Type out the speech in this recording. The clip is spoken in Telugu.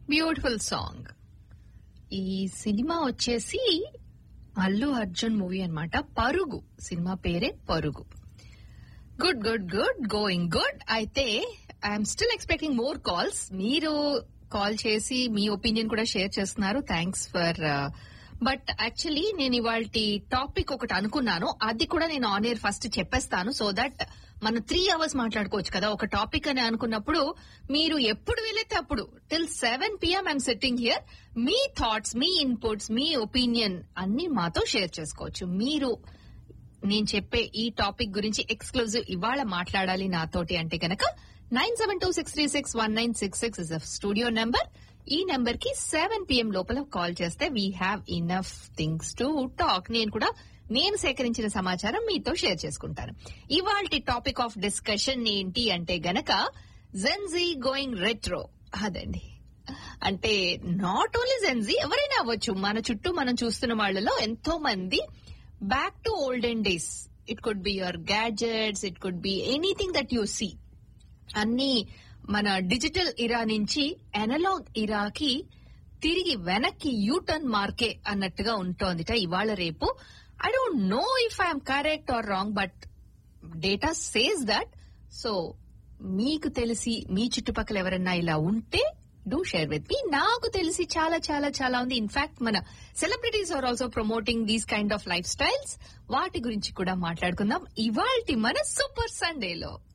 బ్యూటిఫుల్ సాంగ్ ఈ సినిమా వచ్చేసి అల్లు అర్జున్ మూవీ అన్నమాట పరుగు సినిమా పేరే Parugu good good good going good అయితే I'm still expecting more calls మీరు కాల్ చేసి మీ ఒపీనియన్ కూడా షేర్ చేస్తున్నారు థ్యాంక్స్ ఫర్ బట్ యాక్చువల్లీ నేను ఇవాళ టాపిక్ ఒకటి అనుకున్నాను అది కూడా నేను ఆన్ ఎయిర్ ఫస్ట్ చెప్పేస్తాను సో దట్ మనం త్రీ అవర్స్ మాట్లాడుకోవచ్చు కదా ఒక టాపిక్ అని అనుకున్నప్పుడు మీరు ఎప్పుడు వీలైతే అప్పుడు till seven PM I'm setting here మీ థాట్స్ మీ ఇన్పుట్స్ మీ ఒపీనియన్ అన్ని మాతో షేర్ చేసుకోవచ్చు మీరు నేను చెప్పే ఈ టాపిక్ గురించి ఎక్స్క్లూజివ్ ఇవాళ మాట్లాడాలి నాతోటి అంటే గనక nine seven two six three six one nine six six is studio number ఈ నెంబర్ కి సెవెన్ పిఎం లోపల కాల్ చేస్తే we have enough things to talk నేను కూడా నేను సేకరించిన సమాచారం మీతో షేర్ చేసుకుంటాను ఇవాళ టాపిక్ ఆఫ్ డిస్కషన్ ఏంటి అంటే గనక జెన్జీ గోయింగ్ రెట్రో అదండి అంటే నాట్ ఓన్లీ జెన్జీ ఎవరైనా అవ్వచ్చు మన చుట్టూ మనం చూస్తున్న వాళ్ళలో ఎంతో మంది back to olden days it could be your gadgets it could be anything that you see అన్ని మన డిజిటల్ ఇరా నుంచి ఎనలాగ్ ఇరాకి తిరిగి వెనక్కి యూటర్న్ మార్కే అన్నట్టుగా ఉంటోందిట ఇవాళ రేపు I don't know if I'm correct or wrong but data says that so మీకు తెలిసి మీ చుట్టుపక్కల ఎవరన్నా ఇలా ఉంటే డూ షేర్ విత్ మీ నాకు తెలిసి చాలా చాలా చాలా ఉంది ఇన్ఫాక్ట్ మన celebrities are also promoting these kind of lifestyles వాటి గురించి కూడా మాట్లాడుకుందాం ఇవాల్టి మన సూపర్ సండేలో